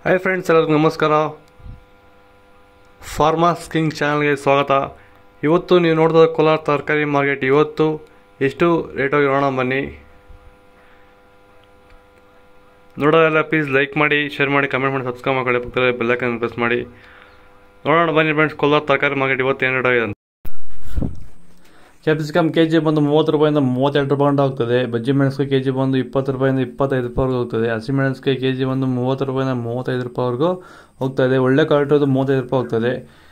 hi friends ಎಲ್ಲರಿಗೂ ನಮಸ್ಕಾರ farmers king ಚಾನಲ್ಗೆ ಸ್ವಾಗತ ಇವತ್ತು ನೀವು ನೋಡಿದ ಕೋಲಾರ ತರಕಾರಿ ಮಾರ್ಕೆಟ್ ಇವತ್ತು ಎಷ್ಟು ರೇಟ್ ಹೋಗಿರೋಣ ಬನ್ನಿ ನೋಡೋದೆಲ್ಲ ಪ್ಲೀಸ್ ಲೈಕ್ ಮಾಡಿ ಶೇರ್ ಮಾಡಿ ಕಮೆಂಟ್ ಮಾಡಿ ಸಬ್ಸ್ಕ್ರೈಬ್ ಮಾಡಿ ಪಕ್ಕದಲ್ಲಿ ಬೆಲ್ಲೈಕನ್ ಪ್ರೆಸ್ ಮಾಡಿ ನೋಡೋಣ ಬನ್ನಿ ಫ್ರೆಂಡ್ಸ್ ಕೋಲಾರ ತರಕಾರಿ ಮಾರ್ಕೆಟ್ ಇವತ್ತು ಏನು ರೇಟ್ ಆಗಿದೆ ಅಂತ ಕ್ಯಾಪ್ಸಿಕಮ್ ಕೆ ಜಿ ಬಂದು ಮೂವತ್ತು ರೂಪಾಯಿಂದ ಮೂವತ್ತೆರಡು ರೂಪಾಯಿ ಗಂಟ ಹೋಗ್ತದೆ ಬಜ್ಜಿ ಮೆಣಸಿಗೆ ಕೆ ಜಿ ಬಂದು ಇಪ್ಪತ್ತು ರೂಪಾಯಿಂದ ಇಪ್ಪತ್ತೈದು ರೂಪಾಯಿವರೆಗೂ ಹೋಗ್ತದೆ ಹಸಿಮೆಣಸಿಗೆ ಕೆ ಜಿ ಬಂದು ಮೂವತ್ತು ರೂಪಾಯಿಂದ ಮೂವತ್ತೈದು ರೂಪಾಯಿವರೆಗೂ ಹೋಗ್ತದೆ ಒಳ್ಳೆ ಕ್ವಾಲಿಟಿದು ಮೂವತ್ತೈದು ರೂಪಾಯಿ ಹೋಗ್ತದೆ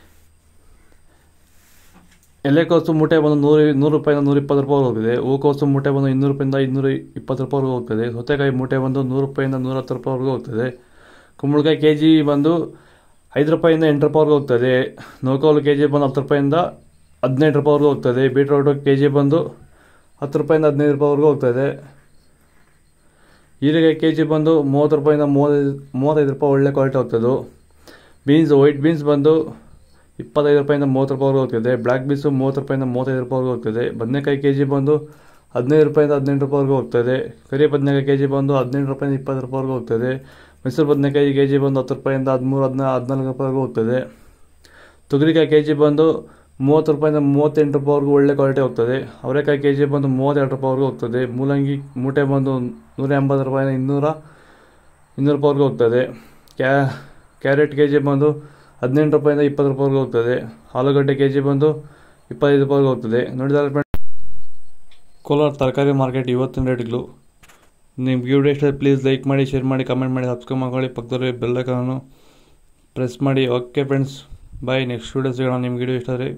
ಎಲೆಕೋಸು ಮೂಟೆ ಬಂದು ನೂರು ನೂರು ರೂಪಾಯಿಂದ ನೂರ ಇಪ್ಪತ್ತು ರೂಪಾಯಿ ಹೋಗ್ತದೆ ಹೂಕೋಸು ಮೂಟೆ ಬಂದು ಇನ್ನೂರು ರೂಪಾಯಿಂದ ಇನ್ನೂರ ಇಪ್ಪತ್ತು ರೂಪಾಯಿವರೆಗೂ ಹೋಗ್ತದೆ ಸೌತೆಕಾಯಿ ಮೂಟೆ ಬಂದು ನೂರು ರೂಪಾಯಿಂದ ನೂರ ಹತ್ತು ರೂಪಾಯಿವರೆಗೂ ಹೋಗ್ತದೆ ಕುಂಬಳಕಾಯಿ ಕೆ ಜಿ ಬಂದು ಐದು ರೂಪಾಯಿಂದ ಎಂಟು ರೂಪಾಯಿವರೆಗೂ ಹೋಗ್ತದೆ ನೂಕಾಲು ಕೆ ಜಿ ಬಂದು ಹತ್ತು ರೂಪಾಯಿಂದ ಹದಿನೆಂಟು ರೂಪಾಯಿವರೆಗೂ ಹೋಗ್ತದೆ ಬೀಟ್ರೋಟು ಕೆ ಜಿ ಬಂದು ಹತ್ತು ರೂಪಾಯಿಂದ ಹದಿನೈದು ರೂಪಾಯಿವರೆಗೂ ಹೋಗ್ತದೆ ಹೀರೆಕಾಯಿ ಕೆ ಜಿ ಬಂದು ಮೂವತ್ತು ರೂಪಾಯಿಂದ ಮೂವತ್ತೈದು ಮೂವತ್ತೈದು ರೂಪಾಯಿ ಒಳ್ಳೆ ಕ್ವಾಲಿಟಿ ಹೋಗ್ತದೆ ಬೀನ್ಸ್ ವೈಟ್ ಬೀನ್ಸ್ ಬಂದು ಇಪ್ಪತ್ತೈದು ರೂಪಾಯಿಂದ ಮೂವತ್ತು ರೂಪಾಯಿವರೆಗೂ ಹೋಗ್ತದೆ ಬ್ಲ್ಯಾಕ್ ಬೀನ್ಸು ಮೂವತ್ತು ರೂಪಾಯಿಂದ ಮೂವತ್ತೈದು ರೂಪಾಯಿವರೆಗೂ ಹೋಗ್ತದೆ ಬದನೆಕಾಯಿ ಕೆ ಜಿ ಬಂದು ಹದಿನೈದು ರೂಪಾಯಿಂದ ಹದಿನೆಂಟು ರೂಪಾಯಿವರೆಗೂ ಹೋಗ್ತದೆ ಕರಿ ಬದನೆಕಾಯಿ ಕೆ ಜಿ ಬಂದು ಹದಿನೆಂಟು ರೂಪಾಯಿಂದ ಇಪ್ಪತ್ತು ರೂಪಾಯಿವರೆಗೂ ಹೋಗ್ತದೆ ಮೈಸೂರು ಬದನೆಕಾಯಿ ಕೆ ಜಿ ಬಂದು ಹತ್ತು ರೂಪಾಯಿಂದ ಹದಿಮೂರು ಹದಿನಾ ಹದಿನಾಲ್ಕು ರೂಪಾಯಿವರೆಗೂ ಹೋಗ್ತದೆ ತೊಗರಿಕಾಯಿ ಕೆ ಜಿ ಬಂದು ಮೂವತ್ತು ರೂಪಾಯಿಂದ ಮೂವತ್ತೆಂಟು ರೂಪಾಯಿವರೆಗೂ ಒಳ್ಳೆ ಕ್ವಾಲಿಟಿ ಹೋಗ್ತದೆ ಅವರೆಕಾಯಿ ಕೆ ಜಿ ಬಂದು ಮೂವತ್ತೆರಡು ರೂಪಾಯಿವರೆಗೂ ಹೋಗ್ತದೆ ಮೂಲಂಗಿ ಮೂಟೆ ಬಂದು ನೂರ ಎಂಬತ್ತು ರೂಪಾಯಿಂದ ಇನ್ನೂರ ಇನ್ನೂರು ರೂಪಾಯಿವರೆಗೂ ಹೋಗ್ತದೆ ಕ್ಯಾ ಕ್ಯಾರೆಟ್ ಕೆ ಜಿ ಬಂದು ಹದಿನೆಂಟು ರೂಪಾಯಿಂದ ಇಪ್ಪತ್ತು ರೂಪಾಯಿವರೆಗೂ ಹೋಗ್ತದೆ ಆಲೂಗಡ್ಡೆ ಕೆ ಜಿ ಬಂದು ಇಪ್ಪತ್ತೈದು ರೂಪಾಯಿವರೆಗೂ ಹೋಗ್ತದೆ ನೋಡಿದ್ರೆ ಫ್ರೆಂಡ್ ಕೋಲಾರ ತರಕಾರಿ ಮಾರ್ಕೆಟ್ ಇವತ್ತಿನ ರೇಟ್ಗಳು ನಿಮ್ಗೆ ವಿಡಿಯೋ ಇಷ್ಟ ಪ್ಲೀಸ್ ಲೈಕ್ ಮಾಡಿ ಶೇರ್ ಮಾಡಿ ಕಮೆಂಟ್ ಮಾಡಿ ಸಬ್ಸ್ಕ್ರೈಬ್ ಮಾಡ್ಕೊಳ್ಳಿ ಪಕ್ಕದಲ್ಲಿ ಬೆಲ್ಲೈಕನ್ನು ಪ್ರೆಸ್ ಮಾಡಿ okay friends bye next video ಸಿಗೋಣ ನಿಮ್ಗೆ ವಿಡಿಯೋ ಇಷ್ಟ ಆದರೆ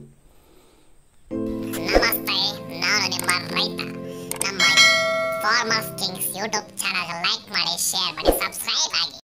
ನಮಸ್ತೆ ನಾನು ನಿಮ್ಮ ರೈತ ನಮ್ಮ farmers kings YouTube channel like ಮಾಡಿ ಶೇರ್ ಮಾಡಿ ಸಬ್ಸ್ಕ್ರೈಬ್ ಆಗಿ